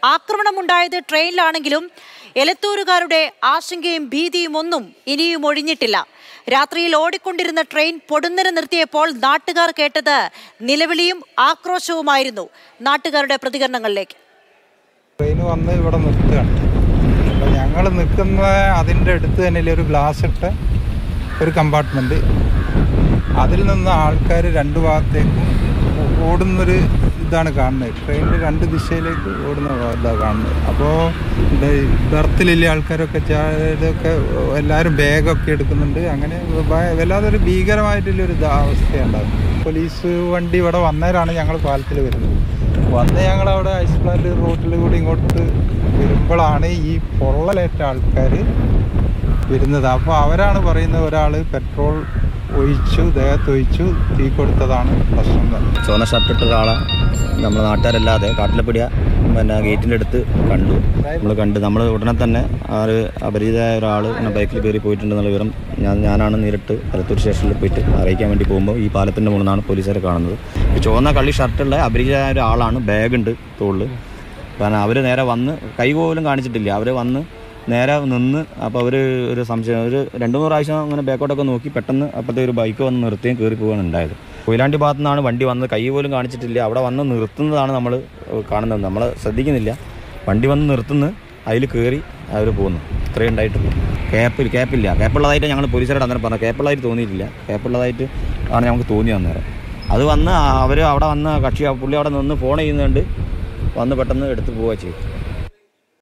ആക്രമണമുണ്ടായത് ട്രെയിനിലാണെങ്കിലും എലത്തൂരുകാരുടെ ആശങ്കയും ഭീതിയും ഒന്നും ഇനിയും ഒഴിഞ്ഞിട്ടില്ല രാത്രിയിൽ ഓടിക്കൊണ്ടിരുന്ന ട്രെയിൻ പൊടുന്നനെ നിർത്തിയപ്പോൾ നാട്ടുകാർ കേട്ടത് നിലവിളിയും ആക്രോശവുമായിരുന്നു നാട്ടുകാരുടെ പ്രതികരണങ്ങളിലേക്ക് ട്രെയിൻ വന്ന് ഇവിടെ നിർത്തുകയാണ് അപ്പോൾ ഞങ്ങൾ നിൽക്കുന്ന അതിൻ്റെ അടുത്ത് തന്നെ ഒരു ഗ്ലാസ് ഇട്ട ഒരു കമ്പാർട്ട്മെൻറ്റ് അതിൽ നിന്ന് ആൾക്കാർ രണ്ട് ഭാഗത്തേക്കും ഓ- ഓടുന്നൊരു ഇതാണ് കാണുന്നത് ട്രെയിനിൽ രണ്ട് ദിശയിലേക്ക് ഓടുന്ന ഇതാണ് കാണുന്നത് അപ്പോൾ ബർത്തിലുള്ള ആൾക്കാരൊക്കെ ചാ- ഇതൊക്കെ എല്ലാവരും ബാഗൊക്കെ എടുക്കുന്നുണ്ട് അങ്ങനെ ഭയ- വല്ലാതൊരു ഭീകരമായിട്ടുള്ളൊരു ഇതാ- അവസ്ഥയുണ്ടാകും പോലീസ് വണ്ടി ഇവിടെ വന്നേരാണ് ഞങ്ങൾ പാലത്തിൽ വരുന്നത് വന്ന് ഞങ്ങൾ അവിടെ ഐസ് പ്ലാന്റ് റോട്ടിൽ കൂടി ഇങ്ങോട്ട് വരുമ്പോഴാണ് ഈ പൊള്ളലേറ്റ ആൾക്കാർ വരുന്നത് അപ്പോൾ അവരാണ് പറയുന്നത് ഒരാൾ പെട്രോൾ ഒഴിച്ചു ദേഹത്ത് ഒഴിച്ചു തീ കൊടുത്തതാണ് പ്രശ്നം എന്ന്. ചുവന്ന ഷർട്ട് ഇട്ട ഒരാളെ നമ്മുടെ നാട്ടുകാരല്ലാതെ കാട്ടിലെ പിടിയ പിന്നെ ഗേറ്റിൻ്റെ അടുത്ത് കണ്ടു നമ്മൾ കണ്ട് നമ്മൾ ഉടനെ തന്നെ ആ ഒരു അപരിചിതമായ ഒരാൾ ഇങ്ങനെ ബൈക്കിൽ കയറി പോയിട്ടുണ്ടെന്നുള്ള വിവരം ഞാൻ ഞാനാണ് നേരിട്ട് കലത്തൂർ സ്റ്റേഷനിൽ പോയിട്ട് അറിയിക്കാൻ വേണ്ടി പോകുമ്പോൾ ഈ പാലത്തിൻ്റെ മുകളിൽ നിന്നാണ് പോലീസുകാരെ കാണുന്നത് ഈ ചുവന്ന കള്ളി ഷർട്ടുള്ള അപരിചിതമായ ഒരാളാണ് ബാഗുണ്ട് തോളിൽ കാരണം അവർ നേരെ വന്ന് കൈ പോലും കാണിച്ചിട്ടില്ല അവർ വന്ന് നേരെ നിന്ന് അപ്പോൾ അവർ ഒരു സംശയം ഒരു രണ്ട് മൂന്ന് പ്രാവശ്യം അങ്ങനെ ബാക്കോട്ടൊക്കെ നോക്കി പെട്ടെന്ന് അപ്പോഴത്തെ ഒരു ബൈക്ക് വന്ന് നിർത്തുകയും കയറി പോവുകയാണ് ഉണ്ടായത് കൊയിലാണ്ടി ഭാഗത്തു നിന്നാണ് വണ്ടി വന്നത് കൈ പോലും കാണിച്ചിട്ടില്ല അവിടെ വന്ന് നിർത്തുന്നതാണ് നമ്മൾ കാണുന്നത് നമ്മൾ ശ്രദ്ധിക്കുന്നില്ല വണ്ടി വന്ന് നിർത്തുന്നു അതിൽ കയറി അവർ പോകുന്നു ഇത്രയും ഉണ്ടായിട്ട് ക്യാപ്പിൽ ക്യാപ്പില്ല ക്യാപ്പുള്ളതായിട്ട് ഞങ്ങൾ പോലീസുകാരോട് അന്നേരം പറഞ്ഞു ക്യാപ്പുള്ളതായിട്ട് തോന്നിയിട്ടില്ല ക്യാപ്പുള്ളതായിട്ട് ആണ് ഞങ്ങൾക്ക് തോന്നി അന്നേരം അത് വന്ന് അവർ അവിടെ വന്ന് കക്ഷി പുള്ളി അവിടെ നിന്ന് ഫോൺ ചെയ്യുന്നുണ്ട് വന്ന് പെട്ടെന്ന് എടുത്ത് പോവുക ചെയ്യും